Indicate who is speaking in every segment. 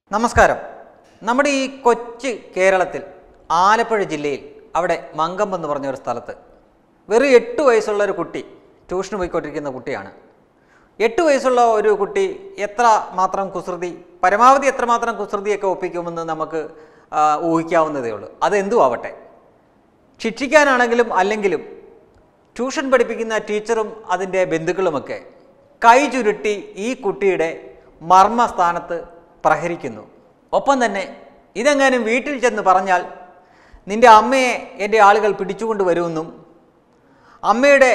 Speaker 1: നമസ്കാരം നമ്മുടെ ഈ കൊച്ചു കേരളത്തിൽ ആലപ്പുഴ ജില്ലയിൽ അവിടെ മങ്കം എന്ന് പറഞ്ഞ ഒരു സ്ഥലത്ത് വെറും എട്ട് വയസ്സുള്ള ഒരു കുട്ടി ട്യൂഷന് പോയിക്കൊണ്ടിരിക്കുന്ന കുട്ടിയാണ് എട്ട് വയസ്സുള്ള ഒരു കുട്ടി എത്ര മാത്രം കുസൃതി പരമാവധി എത്രമാത്രം കുസൃതിയൊക്കെ ഒപ്പിക്കുമെന്ന് നമുക്ക് ആ, ഊഹിക്കാവുന്നതേ ഉള്ളൂ അതെന്തു ആവട്ടെ ശിക്ഷിക്കാനാണെങ്കിലും അല്ലെങ്കിലും ട്യൂഷൻ പഠിപ്പിക്കുന്ന ടീച്ചറും അതിൻ്റെ ബന്ധുക്കളുമൊക്കെ കൈ ചുരുട്ടി ഈ കുട്ടിയുടെ മർമ്മസ്ഥാനത്ത് പ്രഹരിക്കുന്നു ഒപ്പം തന്നെ ഇതെങ്ങാനും വീട്ടിൽ ചെന്ന് പറഞ്ഞാൽ നിന്റെ അമ്മയെ എൻ്റെ ആളുകൾ പിടിച്ചുകൊണ്ട് വരുമെന്നും അമ്മയുടെ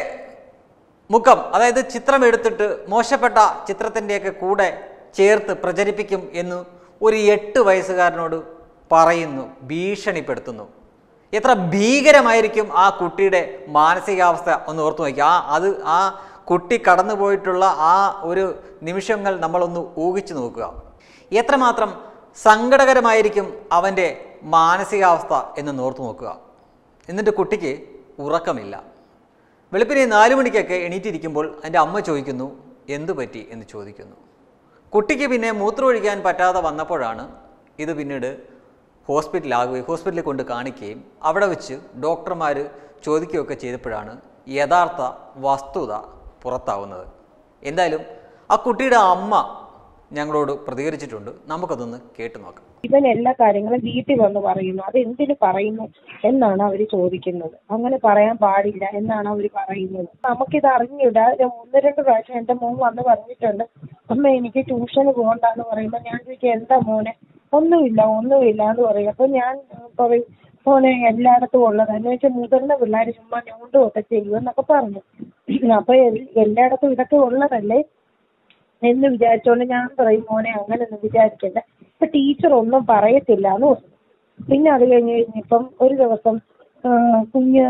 Speaker 1: മുഖം അതായത് ചിത്രം എടുത്തിട്ട് മോശപ്പെട്ട ചിത്രത്തിൻ്റെയൊക്കെ കൂടെ ചേർത്ത് പ്രചരിപ്പിക്കും എന്ന് ഒരു എട്ട് വയസ്സുകാരനോട് പറയുന്നു ഭീഷണിപ്പെടുത്തുന്നു എത്ര ഭീകരമായിരിക്കും ആ കുട്ടിയുടെ മാനസികാവസ്ഥ ഒന്ന് ഓർത്തു നോക്കുക ആ അത് ആ കുട്ടി കടന്നുപോയിട്ടുള്ള ആ ഒരു നിമിഷങ്ങൾ നമ്മളൊന്ന് ഊഹിച്ചു നോക്കുക എത്രമാത്രം സങ്കടകരമായിരിക്കും അവൻ്റെ മാനസികാവസ്ഥ എന്ന് ഓർത്തു നോക്കുക എന്നിട്ട് കുട്ടിക്ക് ഉറക്കമില്ല വെളുപ്പിനെ നാലു മണിക്കൊക്കെ എണീറ്റിരിക്കുമ്പോൾ എൻ്റെ അമ്മ ചോദിക്കുന്നു എന്തു പറ്റി എന്ന് ചോദിക്കുന്നു കുട്ടിക്ക് പിന്നെ മൂത്രമൊഴിക്കാൻ പറ്റാതെ വന്നപ്പോഴാണ് ഇത് പിന്നീട് ഹോസ്പിറ്റലാകുകയും ഹോസ്പിറ്റലിൽ കൊണ്ട് കാണിക്കുകയും അവിടെ വെച്ച് ഡോക്ടർമാർ ചോദിക്കുകയൊക്കെ ചെയ്തപ്പോഴാണ് യഥാർത്ഥ വസ്തുത പുറത്താവുന്നത് എന്തായാലും ആ കുട്ടിയുടെ അമ്മ ഞങ്ങളോട് പ്രതികരിച്ചിട്ടുണ്ട് നമുക്കതൊന്ന് കേട്ടു നോക്കാം
Speaker 2: ഇവൻ എല്ലാ കാര്യങ്ങളും വീട്ടിൽ വന്ന് പറയുന്നു അത് എന്തിനു പറയുന്നു എന്നാണ് അവർ ചോദിക്കുന്നത് അങ്ങനെ പറയാൻ പാടില്ല എന്നാണ് അവർ പറയുന്നത് നമുക്കിത് അറിഞ്ഞൂടാ ഇത് ഒന്ന് രണ്ട് പ്രാവശ്യം എന്റെ മോൻ വന്ന് പറഞ്ഞിട്ടുണ്ട് അമ്മ എനിക്ക് ട്യൂഷന് പോകണ്ടെന്ന് പറയുമ്പോൾ ഞാൻ ചോദിക്കും എന്താ മോനെ ഒന്നുമില്ല ഒന്നുമില്ല എന്ന് പറയും അപ്പൊ ഞാൻ ഏഹ്, പറയും മോനെ എല്ലായിടത്തും ഉള്ളത് എന്ന് വെച്ചാൽ മുതിർന്ന പിള്ളേർ ചുമ്മാ ഞോണ്ടും ഒക്കെ ചെയ്യും എന്നൊക്കെ പറഞ്ഞു അപ്പൊ എൽ- എല്ലായിടത്തും ഇതൊക്കെ ഉള്ളതല്ലേ എന്ന് വിചാരിച്ചോണ്ട് ഞാൻ പറയും മോനെ അങ്ങനൊന്നും വിചാരിക്കണ്ട ഇപ്പൊ ടീച്ചർ ഒന്നും പറയത്തില്ല എന്ന് പറഞ്ഞു പിന്നെ അത് കഴിഞ്ഞ് കഴിഞ്ഞപ്പം ഒരു ദിവസം ആ, കുഞ്ഞ്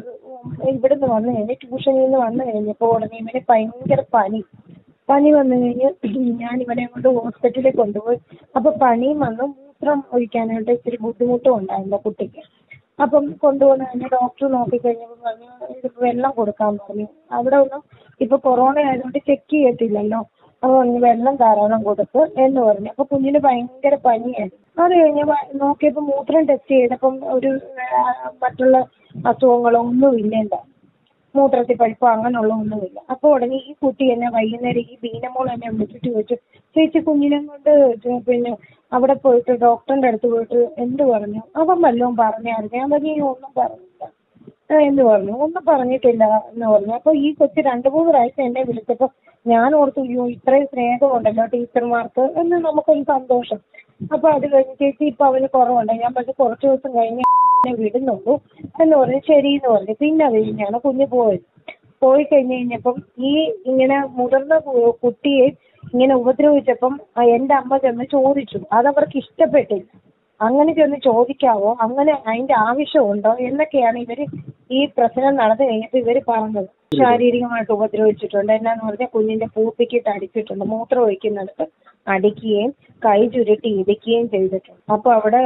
Speaker 2: ആ, ഇവിടുന്ന് വന്നു കഴിഞ്ഞ് ട്യൂഷനിൽ നിന്ന് വന്നു കഴിഞ്ഞപ്പോൾ ഉടനെ ഇവന് ഭയങ്കര പനി പനി വന്നു കഴിഞ്ഞ് ഞാൻ ഇവനെ കൊണ്ട് ഹോസ്പിറ്റലിൽ കൊണ്ടുപോയി അപ്പൊ പനിയും വന്നു മൂത്രം ഒഴിക്കാനായിട്ട് ഇത്തിരി ബുദ്ധിമുട്ടും ഉണ്ടായിരുന്നു കുട്ടിക്ക് അപ്പം കൊണ്ടുവന്ന് കഴിഞ്ഞ് ഡോക്ടർ നോക്കിക്കഴിഞ്ഞപ്പോൾ പറഞ്ഞു ഇത് വെള്ളം കൊടുക്കാൻ പറഞ്ഞു അവിടെ ഒന്നും ഇപ്പൊ കൊറോണ ആയതുകൊണ്ട് ചെക്ക് ചെയ്യത്തില്ലല്ലോ അപ്പൊ പറഞ്ഞു വെള്ളം ധാരാളം കൊടുക്ക് എന്ന് പറഞ്ഞു അപ്പൊ കുഞ്ഞിന് ഭയങ്കര പനിയായിരുന്നു അത് കഴിഞ്ഞ് വ- നോക്കിയപ്പോ മൂത്രം ടെസ്റ്റ് ചെയ്തപ്പം ഒരു ആ, മറ്റുള്ള അസുഖങ്ങളോ ഒന്നും ഇല്ലേണ്ട മൂത്രത്തിൽ പഴുപ്പോ അങ്ങനെയുള്ള ഒന്നുമില്ല അപ്പൊ ഉടനെ ഈ കുട്ടി എന്നെ വൈകുന്നേരം ഈ ബീനമോൾ എന്നെ വിളിച്ചിട്ട് ചോദിച്ചു ചേച്ചി കുഞ്ഞിനെ കൊണ്ട് ചെ- പിന്നെ അവിടെ പോയിട്ട് ഡോക്ടറിന്റെ അടുത്ത് പോയിട്ട് എന്ത് പറഞ്ഞു അവൻ വല്ലതും പറഞ്ഞായിരുന്നു ഞാൻ പറഞ്ഞു "ഈ ഒന്നും പറഞ്ഞില്ല ആ, എന്ന് പറഞ്ഞു ഒന്നും പറഞ്ഞിട്ടില്ല എന്ന് പറഞ്ഞു അപ്പൊ ഈ കൊച്ചു രണ്ടു മൂന്ന് പ്രാവശ്യം എന്നെ വിളിച്ചപ്പോ ഞാൻ ഓർത്തു അയ്യോ ഇത്രയും സ്നേഹമുണ്ടല്ലോ ടീച്ചർമാർക്ക് എന്ന് നമുക്കൊരു സന്തോഷം അപ്പൊ അത് കഴിഞ്ഞ് ചേച്ചി ഇപ്പൊ അവന് കുറവുണ്ട് ഞാൻ പറഞ്ഞു കുറച്ച് ദിവസം കഴിഞ്ഞ് എന്നെ വിടുന്നുള്ളൂ എന്ന് പറഞ്ഞു ശരി എന്ന് പറഞ്ഞു പിന്നെ അത് കഴിഞ്ഞാണ് കുഞ്ഞ് പോയത് പോയി കഴിഞ്ഞ് കഴിഞ്ഞപ്പം ഈ ഇങ്ങനെ മുതിർന്ന കു- കുട്ടിയെ ഇങ്ങനെ ഉപദ്രവിച്ചപ്പം ആ എന്റെ അമ്മ ചെന്ന് ചോദിച്ചു അതവർക്ക് ഇഷ്ടപ്പെട്ടില്ല അങ്ങനെ ചെന്ന് ചോദിക്കാവോ അങ്ങനെ അതിന്റെ ആവശ്യമുണ്ടോ എന്നൊക്കെയാണ് ഇവര് ഈ പ്രശ്നം നടന്നു കഴിഞ്ഞപ്പോൾ ഇവര് പറഞ്ഞത് ശാരീരികമായിട്ട് ഉപദ്രവിച്ചിട്ടുണ്ട് എന്നാന്ന് പറഞ്ഞാൽ കുഞ്ഞിന്റെ പൂപ്പിക്കിട്ട് അടിച്ചിട്ടുണ്ട് മൂത്രം ഒഴിക്കുന്നിടത്ത് അടിക്കുകയും കൈ ചുരുട്ടി ഇടിക്കുകയും ചെയ്തിട്ടുണ്ട് അപ്പൊ അവിടെ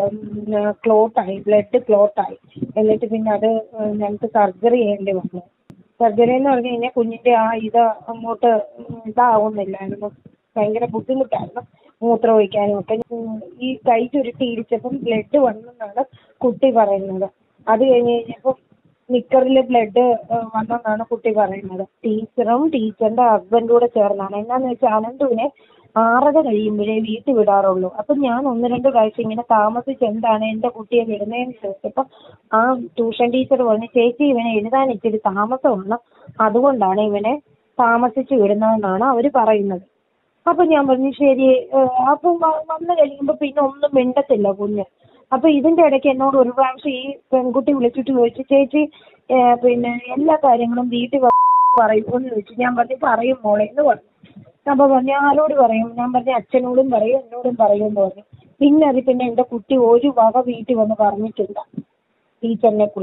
Speaker 2: ക്ലോട്ടായി ബ്ലഡ് ക്ലോട്ടായി എന്നിട്ട് പിന്നെ അത് ഏഹ്, ഞങ്ങൾക്ക് സർജറി ചെയ്യേണ്ടി വന്നു സർജറി എന്ന് പറഞ്ഞു കഴിഞ്ഞാൽ കുഞ്ഞിന്റെ ആ ഇത് അങ്ങോട്ട് ഉം, ഇതാവുന്നില്ലായിരുന്നു ഭയങ്കര ബുദ്ധിമുട്ടായിരുന്നു മൂത്രം ഒഴിക്കാനും ഒക്കെ ഉം, ഈ കൈ ചുരുട്ടി ഇടിച്ചപ്പം ബ്ലഡ് വന്നെന്നാണ് കുട്ടി പറയുന്നത് അത് കഴിഞ്ഞ് കഴിഞ്ഞപ്പം നിക്കറിൽ ബ്ലഡ് വന്നെന്നാണ് കുട്ടി പറയുന്നത് ടീച്ചറും ടീച്ചറിന്റെ ഹസ്ബൻഡും കൂടെ ചേർന്നാണ് എന്നാന്ന് വെച്ചാൽ അനന്തുവിനെ ആറര കഴിയുമ്പോഴേ വീട്ടിൽ വിടാറുള്ളൂ അപ്പൊ ഞാൻ ഒന്ന് രണ്ട് പ്രാവശ്യം ഇങ്ങനെ താമസിച്ച് എന്താണ് എന്റെ കുട്ടിയെ വിടുന്നതെന്ന് ചോദിച്ചപ്പോ ആ ട്യൂഷൻ ടീച്ചർ പറഞ്ഞു ചേച്ചി ഇവനെ എഴുതാൻ ഇച്ചിരി താമസമാണ് അതുകൊണ്ടാണ് ഇവനെ താമസിച്ച് വിടുന്നതെന്നാണ് അവര് പറയുന്നത് അപ്പൊ ഞാൻ പറഞ്ഞു ശരി ഏഹ് അപ്പൊ വ- വന്നു കഴിയുമ്പോ പിന്നെ ഒന്നും മിണ്ടത്തില്ല കുഞ്ഞ് അപ്പൊ ഇതിന്റെ ഇടയ്ക്ക് എന്നോട് ഒരു പ്രാവശ്യം ഈ പെൺകുട്ടി വിളിച്ചിട്ട് ചോദിച്ചു ചേച്ചി ഏഹ് പിന്നെ എല്ലാ കാര്യങ്ങളും വീട്ടിൽ വ- പറയുമോ എന്ന് ചോദിച്ചു ഞാൻ പറഞ്ഞു പറയും മോളെ എന്ന് പറഞ്ഞു അപ്പൊ പറഞ്ഞു ആരോട് പറയും ഞാൻ പറഞ്ഞു അച്ഛനോടും പറയും എന്നോടും പറയും എന്ന് പറഞ്ഞു പിന്നെ അത് പിന്നെ എന്റെ കുട്ടി ഒരു വക വീട്ടിൽ വന്ന് പറഞ്ഞിട്ടില്ല ടീച്ചറിനെ കുറിച്ച്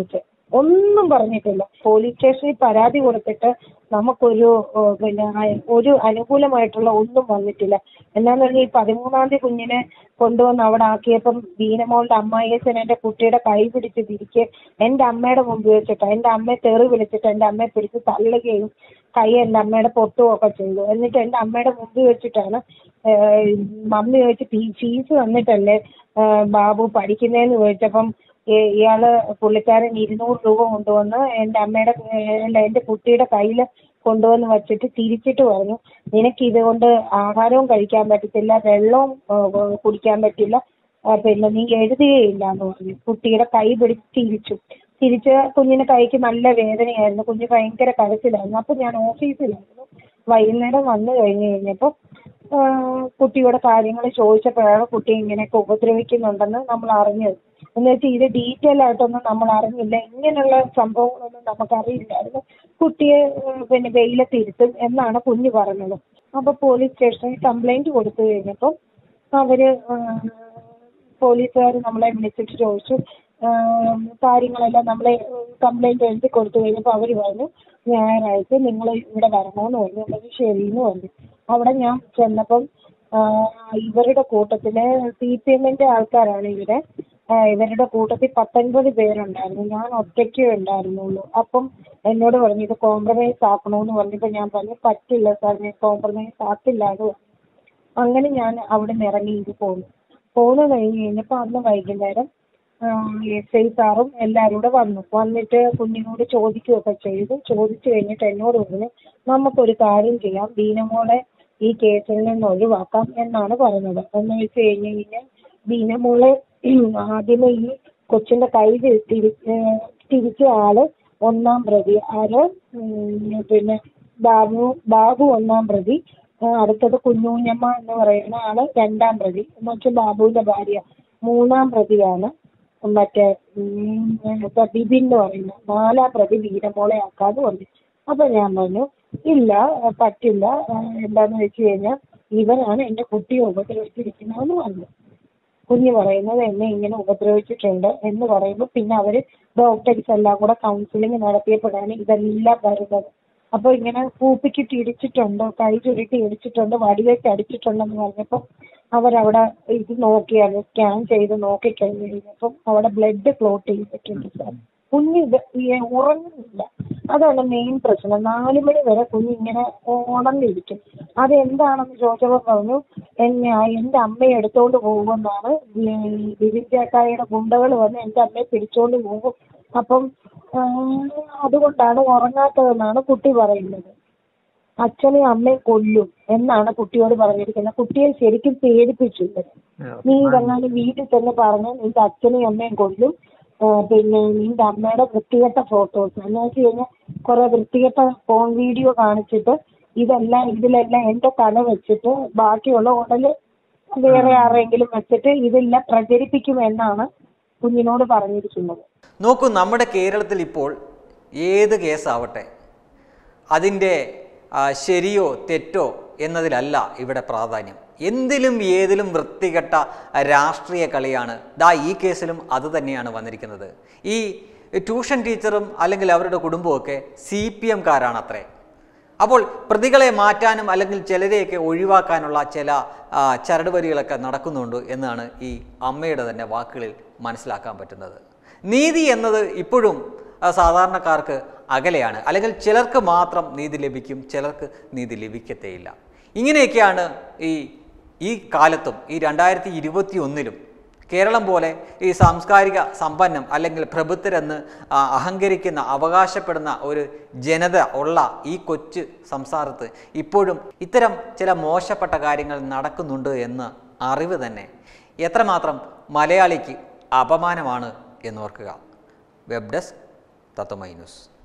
Speaker 2: ഒന്നും പറഞ്ഞിട്ടില്ല പോലീസ് സ്റ്റേഷനിൽ പരാതി കൊടുത്തിട്ട് നമുക്കൊരു ഏഹ്, പിന്നെ അയ- ഒരു അനുകൂലമായിട്ടുള്ള ഒന്നും വന്നിട്ടില്ല എന്നാന്ന് പറഞ്ഞാൽ ഈ പതിമൂന്നാം തീയതി കുഞ്ഞിനെ കൊണ്ടുവന്ന് അവിടെ ആക്കിയപ്പം ദീനമോളുടെ അമ്മായിയച്ഛൻ എൻ്റെ കുട്ടിയുടെ കൈ പിടിച്ച് തിരിച്ച് എൻ്റെ അമ്മയുടെ മുമ്പിൽ വെച്ചിട്ട് എൻ്റെ അമ്മയെ തെറി വിളിച്ചിട്ട് എൻ്റെ അമ്മയെ പിടിച്ച് തള്ളുകയും കൈ എൻ്റെ അമ്മയുടെ പൊട്ടുകയൊക്കെ ചെയ്തു എന്നിട്ട് എൻ്റെ അമ്മയുടെ മുമ്പിൽ വെച്ചിട്ടാണ് ഏഹ്, മമ്മി ചോദിച്ച് ഫീസ് തന്നിട്ടല്ലേ ഏഹ്, ബാബു പഠിക്കുന്നതെന്ന് ചോദിച്ചപ്പം ഈ- ഇയാള് പുള്ളിക്കാരൻ ഇരുന്നൂറ് രൂപ കൊണ്ടുവന്ന് എൻ്റെ അമ്മയുടെ ഏഹ്, അല്ല എൻ്റെ കുട്ടിയുടെ കയ്യിൽ കൊണ്ടുവന്ന് വച്ചിട്ട് തിരിച്ചിട്ട് പറഞ്ഞു നിനക്ക് ഇതുകൊണ്ട് ആഹാരവും കഴിക്കാൻ പറ്റത്തില്ല വെള്ളവും ഏഹ്, കുടിക്കാൻ പറ്റില്ല ആ, പിന്നെ നീ എഴുതുകയില്ല എന്ന് പറഞ്ഞു കുട്ടിയുടെ കൈ പിടിച്ച് തിരിച്ചു തിരിച്ച് കുഞ്ഞിന്റെ കൈക്ക് നല്ല വേദനയായിരുന്നു കുഞ്ഞ് ഭയങ്കര കരച്ചിലായിരുന്നു അപ്പൊ ഞാൻ ഓഫീസിലായിരുന്നു വൈകുന്നേരം വന്നു കഴിഞ്ഞ് കഴിഞ്ഞപ്പോൾ കുട്ടിയുടെ കാര്യങ്ങൾ ചോദിച്ചപ്പോഴാണ് കുട്ടി ഇങ്ങനെയൊക്കെ ഉപദ്രവിക്കുന്നുണ്ടെന്ന് നമ്മൾ അറിഞ്ഞത് എന്ന് വെച്ചാൽ ഇത് ഡീറ്റെയിൽ ആയിട്ടൊന്നും നമ്മൾ അറിഞ്ഞില്ല ഇങ്ങനെയുള്ള സംഭവങ്ങളൊന്നും നമുക്കറിയില്ലായിരുന്നു കുട്ടിയെ ഏഹ്, പിന്നെ വെയിലത്തിരുത്തും എന്നാണ് കുഞ്ഞ് പറഞ്ഞത് അപ്പൊ പോലീസ് സ്റ്റേഷനിൽ കംപ്ലൈന്റ് കൊടുത്തു കഴിഞ്ഞപ്പോൾ അവര് പോലീസുകാർ നമ്മളെ വിളിച്ചിട്ട് ചോദിച്ചു ആഹ് കാര്യങ്ങളെല്ലാം നമ്മളെ കംപ്ലൈന്റ് എഴുതി കൊടുത്തു കഴിഞ്ഞപ്പോൾ അവർ പറഞ്ഞു ഞായറാഴ്ച നിങ്ങൾ ഇവിടെ വരണമെന്ന് പറഞ്ഞു അപ്പോൾ ശരി എന്ന് പറഞ്ഞു അവിടെ ഞാൻ ചെന്നപ്പം ആഹ് ഇവരുടെ കൂട്ടത്തില് സി പി എമ്മിന്റെ ആൾക്കാരാണ് ഇവര് ആഹ് ഇവരുടെ കൂട്ടത്തിൽ പത്തൊൻപത് പേരുണ്ടായിരുന്നു ഞാൻ ഒറ്റയ്ക്കേ ഉണ്ടായിരുന്നുള്ളൂ അപ്പം എന്നോട് പറഞ്ഞു ഇത് കോംപ്രമൈസ് ആക്കണമെന്ന് പറഞ്ഞപ്പോൾ ഞാൻ പറഞ്ഞു പറ്റില്ല സാർ ഞാൻ കോംപ്രമൈസ് ആക്കില്ല എന്ന് പറഞ്ഞു അങ്ങനെ ഞാൻ അവിടെ നിന്ന് ഇറങ്ങിയിട്ട് പോന്നു പോന്നു കഴിഞ്ഞ് കഴിഞ്ഞപ്പോൾ അന്ന് വൈകുന്നേരം എസ് ഐ സാറും എല്ലാവരും കൂടെ വന്നു വന്നിട്ട് കുഞ്ഞിനോട് ചോദിക്കുകയൊക്കെ ചെയ്തു ചോദിച്ചു കഴിഞ്ഞിട്ട് എന്നോട് പറഞ്ഞു നമുക്കൊരു കാര്യം ചെയ്യാം ദീനമോളെ ഈ കേസിൽ നിന്ന് ഒഴിവാക്കാം എന്നാണ് പറഞ്ഞത് എന്ന് വെച്ച് കഴിഞ്ഞ് കഴിഞ്ഞാൽ ദീനമോളെ ആദ്യമേ ഈ കൊച്ചിന്റെ കൈ തി- തിരി ഏഹ് തിരിച്ച ആള് ഒന്നാം പ്രതി ആര് ഉം, പിന്നെ ബാബു ബാബു ഒന്നാം പ്രതി ആ, അടുത്തത് കുഞ്ഞൂഞ്ഞമ്മ എന്ന് പറയുന്ന ആള് രണ്ടാം പ്രതി എന്ന് വെച്ചാൽ ബാബുവിന്റെ ഭാര്യ മൂന്നാം പ്രതിയാണ് മറ്റേ ഉം, ഇപ്പൊ ബിബിൻ എന്ന് പറയുന്ന നാലാം പ്രതി വീരമോളെ ആക്കാന്ന് പറഞ്ഞു അപ്പൊ ഞാൻ പറഞ്ഞു ഇല്ല ആ, പറ്റില്ല ആ, എന്താന്ന് വെച്ച് കഴിഞ്ഞാൽ ഇവരാണ് എന്റെ കുട്ടിയെ ഉപദ്രവിച്ചിരിക്കുന്നതെന്ന് പറഞ്ഞു കുഞ്ഞ് പറയുന്നത് എന്നെ ഇങ്ങനെ ഉപദ്രവിച്ചിട്ടുണ്ട് എന്ന് പറയുമ്പോൾ പിന്നെ അവര് ഡോക്ടേഴ്സ് എല്ലാം കൂടെ കൗൺസിലിംഗ് നടത്തിയപ്പോഴാണ് ഇതെല്ലാം വരുന്നത് അപ്പൊ ഇങ്ങനെ കൂപ്പിക്കിട്ട് ഇടിച്ചിട്ടുണ്ട് കൈ ചുരുട്ടി ഇടിച്ചിട്ടുണ്ട് വടിവെച്ച് അടിച്ചിട്ടുണ്ടെന്ന് പറഞ്ഞപ്പോൾ അവരവിടെ ഇത് നോക്കിയാണ് സ്കാൻ ചെയ്ത് നോക്കിക്കഴിഞ്ഞ് കഴിഞ്ഞപ്പം അവിടെ ബ്ലഡ് ക്ലോട്ട് ചെയ്തിട്ടുണ്ട് സാർ കുഞ്ഞ് ഇത് ഈ ഉറങ്ങുന്നില്ല അതാണ് മെയിൻ പ്രശ്നം നാല് മണി വരെ കുഞ്ഞ് ഇങ്ങനെ ഉണർന്നിരിക്കും അതെന്താണെന്ന് ചോദിച്ചപ്പോൾ പറഞ്ഞു എന്നെ എൻ്റെ അമ്മയെ എടുത്തോണ്ട് പോകുമെന്നാണ് ബിബിൻ ചേട്ടായിയുടെ ഗുണ്ടകൾ വന്ന് എൻ്റെ അമ്മയെ പിടിച്ചോണ്ട് പോകും അപ്പം ആ, അതുകൊണ്ടാണ് ഉറങ്ങാത്തതെന്നാണ് കുട്ടി പറയുന്നത് അച്ഛനെയും അമ്മയും കൊല്ലും എന്നാണ് കുട്ടിയോട് പറഞ്ഞിരിക്കുന്നത് കുട്ടിയെ ശരിക്കും പേടിപ്പിച്ചില്ല നീ ഇതെങ്ങാനും വീട്ടിൽ തന്നെ പറഞ്ഞ് നിന്റെ അച്ഛനെയും അമ്മയും കൊല്ലും ആ, പിന്നെ നിന്റെ അമ്മയുടെ വൃത്തികെട്ട ഫോട്ടോസ് എന്ന് വെച്ച് കഴിഞ്ഞാൽ കുറെ വൃത്തികെട്ട ഫോൺ വീഡിയോ കാണിച്ചിട്ട് ഇതെല്ലാം ഇതിലെല്ലാം എന്റെ തല വെച്ചിട്ട് ബാക്കിയുള്ള ഉടല് വേറെ ആരെങ്കിലും വെച്ചിട്ട് ഇതെല്ലാം പ്രചരിപ്പിക്കുമെന്നാണ് കുഞ്ഞിനോട് പറഞ്ഞിരിക്കുന്നത്
Speaker 1: നോക്കൂ നമ്മുടെ കേരളത്തിൽ ഇപ്പോൾ ഏത് കേസാവട്ടെ അതിൻ്റെ ആ, ശരിയോ തെറ്റോ എന്നതിലല്ല ഇവിടെ പ്രാധാന്യം എന്തിലും ഏതിലും വൃത്തികെട്ട രാഷ്ട്രീയ കളിയാണ് ദാ ഈ കേസിലും അത് തന്നെയാണ് വന്നിരിക്കുന്നത് ഈ ട്യൂഷൻ ടീച്ചറും അല്ലെങ്കിൽ അവരുടെ കുടുംബമൊക്കെ സി പി എംകാരാണത്രേ അപ്പോൾ പ്രതികളെ മാറ്റാനും അല്ലെങ്കിൽ ചിലരെയൊക്കെ ഒഴിവാക്കാനുള്ള ചില ആ, ചരടുവരികളൊക്കെ നടക്കുന്നുണ്ട് എന്നാണ് ഈ അമ്മയുടെ തന്നെ വാക്കുകളിൽ മനസ്സിലാക്കാൻ പറ്റുന്നത് നീതി എന്നത് ഇപ്പോഴും ആ, സാധാരണക്കാർക്ക് അകലെയാണ് അല്ലെങ്കിൽ ചിലർക്ക് മാത്രം നീതി ലഭിക്കും ചിലർക്ക് നീതി ലഭിക്കത്തേയില്ല ഇങ്ങനെയൊക്കെയാണ് ഈ ഈ കാലത്തും ഈ രണ്ടായിരത്തി ഇരുപത്തി ഒന്നിലും കേരളം പോലെ ഈ സാംസ്കാരിക സമ്പന്നം അല്ലെങ്കിൽ പ്രബുദ്ധരെന്ന് ആ, അഹങ്കരിക്കുന്ന അവകാശപ്പെടുന്ന ഒരു ജനത ഉള്ള ഈ കൊച്ചു സംസ്ഥാനത്ത് ഇപ്പോഴും ഇത്തരം ചില മോശപ്പെട്ട കാര്യങ്ങൾ നടക്കുന്നുണ്ട് എന്ന അറിവ് തന്നെ എത്രമാത്രം മലയാളിക്ക് അപമാനമാണ് എന്നോർക്കുക വെബ് ഡെസ്ക് തത്വമൈ ന്യൂസ്